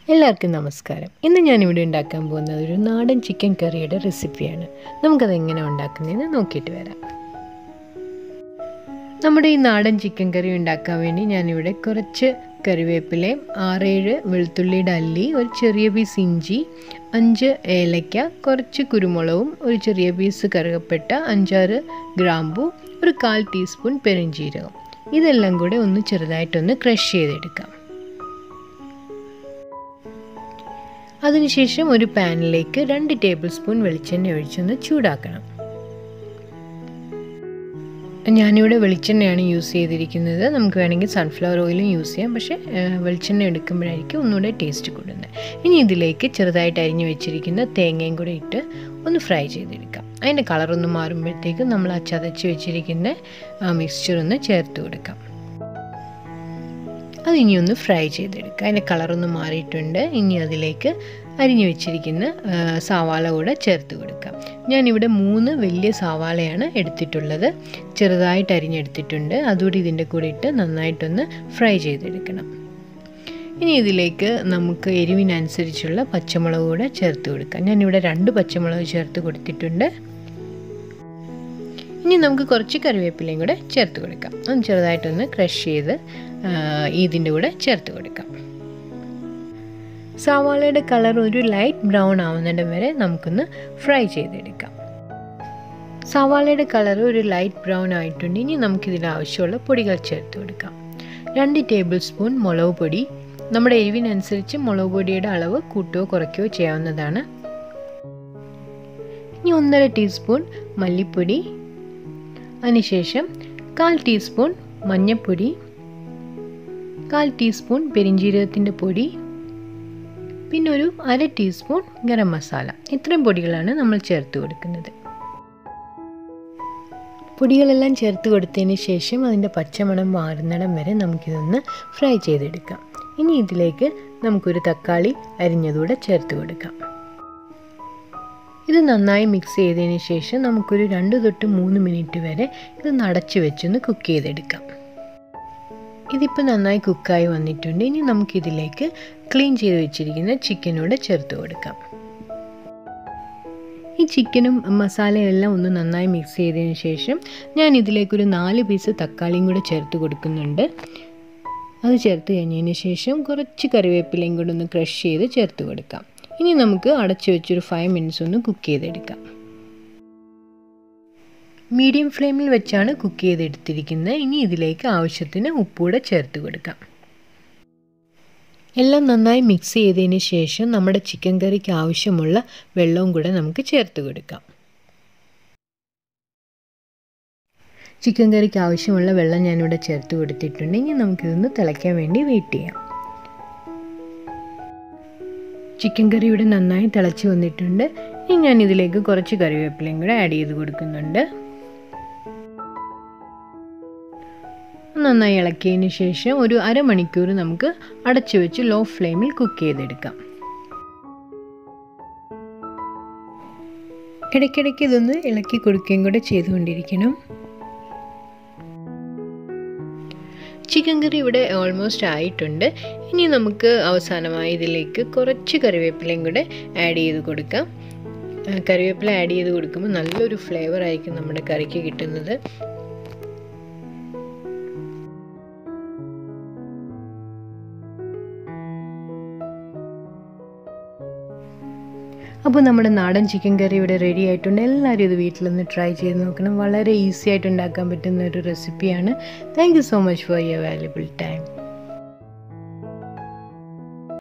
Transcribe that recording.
എല്ലാവർക്കും നമസ്കാരം ഇന്ന് ഞാനിവിടെ ഉണ്ടാക്കാൻ പോകുന്നത് ഒരു നാടൻ ചിക്കൻ കറിയുടെ റെസിപ്പിയാണ് നമുക്കത് എങ്ങനെ ഉണ്ടാക്കുന്നതെന്ന് നോക്കിയിട്ട് വരാം നമ്മുടെ ഈ നാടൻ ചിക്കൻ കറി ഉണ്ടാക്കാൻ വേണ്ടി ഞാനിവിടെ കുറച്ച് കറിവേപ്പിലയും ആറേഴ് വെളുത്തുള്ളിയുടെ അല്ലി ഒരു ചെറിയ പീസ് ഇഞ്ചി അഞ്ച് ഏലയ്ക്ക കുറച്ച് കുരുമുളകും ഒരു ചെറിയ പീസ് കറുകപ്പെട്ട അഞ്ചാറ് ഗ്രാമ്പു ഒരു കാൽ ടീസ്പൂൺ പെരുംജീരകം ഇതെല്ലാം കൂടെ ഒന്ന് ചെറുതായിട്ടൊന്ന് ക്രഷ് ചെയ്തെടുക്കാം അതിനുശേഷം ഒരു പാനിലേക്ക് രണ്ട് ടേബിൾ സ്പൂൺ വെളിച്ചെണ്ണ ഒഴിച്ചൊന്ന് ചൂടാക്കണം ഞാനിവിടെ വെളിച്ചെണ്ണയാണ് യൂസ് ചെയ്തിരിക്കുന്നത് നമുക്ക് വേണമെങ്കിൽ സൺഫ്ലവർ ഓയിലും യൂസ് ചെയ്യാം പക്ഷേ വെളിച്ചെണ്ണ എടുക്കുമ്പോഴായിരിക്കും ഒന്നുകൂടെ ടേസ്റ്റ് കൂടുന്നത് ഇനി ഇതിലേക്ക് ചെറുതായിട്ട് അരിഞ്ഞു വെച്ചിരിക്കുന്ന തേങ്ങയും കൂടെ ഇട്ട് ഒന്ന് ഫ്രൈ ചെയ്തെടുക്കാം അതിൻ്റെ കളറൊന്ന് മാറുമ്പോഴത്തേക്കും നമ്മൾ ആ ചതച്ച് വെച്ചിരിക്കുന്ന മിക്സ്ചർ ഒന്ന് ചേർത്ത് കൊടുക്കാം അത് ഇനി ഒന്ന് ഫ്രൈ ചെയ്തെടുക്കുക അതിൻ്റെ കളറൊന്ന് മാറിയിട്ടുണ്ട് ഇനി അതിലേക്ക് അരിഞ്ഞു വെച്ചിരിക്കുന്ന സവാള കൂടെ ചേർത്ത് കൊടുക്കാം ഞാനിവിടെ മൂന്ന് വലിയ സവാളയാണ് എടുത്തിട്ടുള്ളത് ചെറുതായിട്ട് അരിഞ്ഞെടുത്തിട്ടുണ്ട് അതുകൂടി ഇതിൻ്റെ കൂടെ ഇട്ട് നന്നായിട്ടൊന്ന് ഫ്രൈ ചെയ്തെടുക്കണം ഇനി ഇതിലേക്ക് നമുക്ക് എരിവിനനുസരിച്ചുള്ള പച്ചമുളക് കൂടെ ചേർത്ത് കൊടുക്കാം ഞാനിവിടെ രണ്ട് പച്ചമുളക് ചേർത്ത് കൊടുത്തിട്ടുണ്ട് ഇനി നമുക്ക് കുറച്ച് കറിവേപ്പിലയും കൂടെ ചേർത്ത് കൊടുക്കാം അത് ചെറുതായിട്ടൊന്ന് ക്രഷ് ചെയ്ത് ഇതിൻ്റെ കൂടെ ചേർത്ത് കൊടുക്കാം സവാളയുടെ കളർ ഒരു ലൈറ്റ് ബ്രൗൺ ആവുന്നിടം വരെ നമുക്കൊന്ന് ഫ്രൈ ചെയ്തെടുക്കാം സവാളയുടെ കളർ ഒരു ലൈറ്റ് ബ്രൗൺ ആയിട്ടുണ്ട് ഇനി നമുക്കിതിൽ ആവശ്യമുള്ള പൊടികൾ ചേർത്ത് കൊടുക്കാം രണ്ട് ടേബിൾ സ്പൂൺ മുളക് പൊടി നമ്മുടെ എരിവിനനുസരിച്ച് മുളക് പൊടിയുടെ അളവ് കൂട്ടുകയോ കുറയ്ക്കുകയോ ചെയ്യാവുന്നതാണ് ഇനി ഒന്നര ടീസ്പൂൺ മല്ലിപ്പൊടി അതിനുശേഷം കാൽ ടീസ്പൂൺ മഞ്ഞൾപ്പൊടി കാൽ ടീസ്പൂൺ പെരിഞ്ജീരകത്തിൻ്റെ പൊടി പിന്നെ ഒരു അര ടീസ്പൂൺ ഗരം മസാല ഇത്രയും പൊടികളാണ് നമ്മൾ ചേർത്ത് കൊടുക്കുന്നത് പൊടികളെല്ലാം ചേർത്ത് കൊടുത്തതിന് ശേഷം അതിൻ്റെ പച്ചമണം മാറുന്നിടം വരെ നമുക്കിതൊന്ന് ഫ്രൈ ചെയ്തെടുക്കാം ഇനി ഇതിലേക്ക് നമുക്കൊരു തക്കാളി അരിഞ്ഞതുകൂടെ ചേർത്ത് കൊടുക്കാം ഇത് നന്നായി മിക്സ് ചെയ്തതിന് ശേഷം നമുക്കൊരു രണ്ട് തൊട്ട് മൂന്ന് മിനിറ്റ് വരെ ഇത് നടച്ച് വെച്ചൊന്ന് കുക്ക് ചെയ്തെടുക്കാം ഇതിപ്പോൾ നന്നായി കുക്കായി വന്നിട്ടുണ്ട് ഇനി നമുക്കിതിലേക്ക് ക്ലീൻ ചെയ്ത് വെച്ചിരിക്കുന്ന ചിക്കനോട് ചേർത്ത് കൊടുക്കാം ഈ ചിക്കനും മസാലയും എല്ലാം ഒന്ന് നന്നായി മിക്സ് ചെയ്തതിന് ശേഷം ഞാൻ ഇതിലേക്കൊരു നാല് പീസ് തക്കാളിയും കൂടെ ചേർത്ത് കൊടുക്കുന്നുണ്ട് അത് ചേർത്ത് കഴിഞ്ഞതിന് ശേഷം കുറച്ച് കറിവേപ്പിലയും കൂടെ ഒന്ന് ക്രഷ് ചെയ്ത് ചേർത്ത് കൊടുക്കാം ഇനി നമുക്ക് അടച്ചു വെച്ചൊരു ഫൈവ് മിനിറ്റ്സ് ഒന്ന് കുക്ക് ചെയ്തെടുക്കാം മീഡിയം ഫ്ലെയിമിൽ വെച്ചാണ് കുക്ക് ചെയ്തെടുത്തിരിക്കുന്നത് ഇനി ഇതിലേക്ക് ആവശ്യത്തിന് ഉപ്പൂടെ ചേർത്ത് കൊടുക്കാം എല്ലാം നന്നായി മിക്സ് ചെയ്തതിന് ശേഷം നമ്മുടെ ചിക്കൻ കറിക്ക് ആവശ്യമുള്ള വെള്ളവും കൂടെ നമുക്ക് ചേർത്ത് കൊടുക്കാം ചിക്കൻ കറിക്ക് ആവശ്യമുള്ള വെള്ളം ഞാനിവിടെ ചേർത്ത് കൊടുത്തിട്ടുണ്ട് ഇനി നമുക്കിതൊന്ന് തിളയ്ക്കാൻ വേണ്ടി വെയിറ്റ് ചെയ്യാം ചിക്കൻ കറി ഇവിടെ നന്നായി തിളച്ച് വന്നിട്ടുണ്ട് ഇനി ഞാൻ ഇതിലേക്ക് കുറച്ച് കറിവേപ്പിലയും കൂടെ ആഡ് ചെയ്ത് കൊടുക്കുന്നുണ്ട് നന്നായി ഇളക്കിയതിന് ശേഷം ഒരു അരമണിക്കൂർ നമുക്ക് അടച്ചു വെച്ച് ലോ ഫ്ലെയിമിൽ കുക്ക് ചെയ്തെടുക്കാം ഇടയ്ക്കിടയ്ക്ക് ഇതൊന്ന് ഇളക്കി കൊടുക്കുകയും കൂടെ ചെയ്തുകൊണ്ടിരിക്കണം ചിക്കൻ കറി ഇവിടെ ഓൾമോസ്റ്റ് ആയിട്ടുണ്ട് ഇനി നമുക്ക് അവസാനമായി ഇതിലേക്ക് കുറച്ച് കറിവേപ്പിലയും കൂടെ ആഡ് ചെയ്ത് കൊടുക്കാം കറിവേപ്പില ആഡ് ചെയ്ത് കൊടുക്കുമ്പോൾ നല്ലൊരു ഫ്ലേവർ ആയിരിക്കും നമ്മുടെ കറിക്ക് കിട്ടുന്നത് അപ്പോൾ നമ്മുടെ നാടൻ ചിക്കൻ കറി ഇവിടെ റെഡി ആയിട്ടുണ്ട് എല്ലാവരും ഇത് വീട്ടിലൊന്ന് ട്രൈ ചെയ്ത് നോക്കണം വളരെ ഈസി ആയിട്ട് ഉണ്ടാക്കാൻ പറ്റുന്ന ഒരു റെസിപ്പിയാണ് thank you so much for your valuable time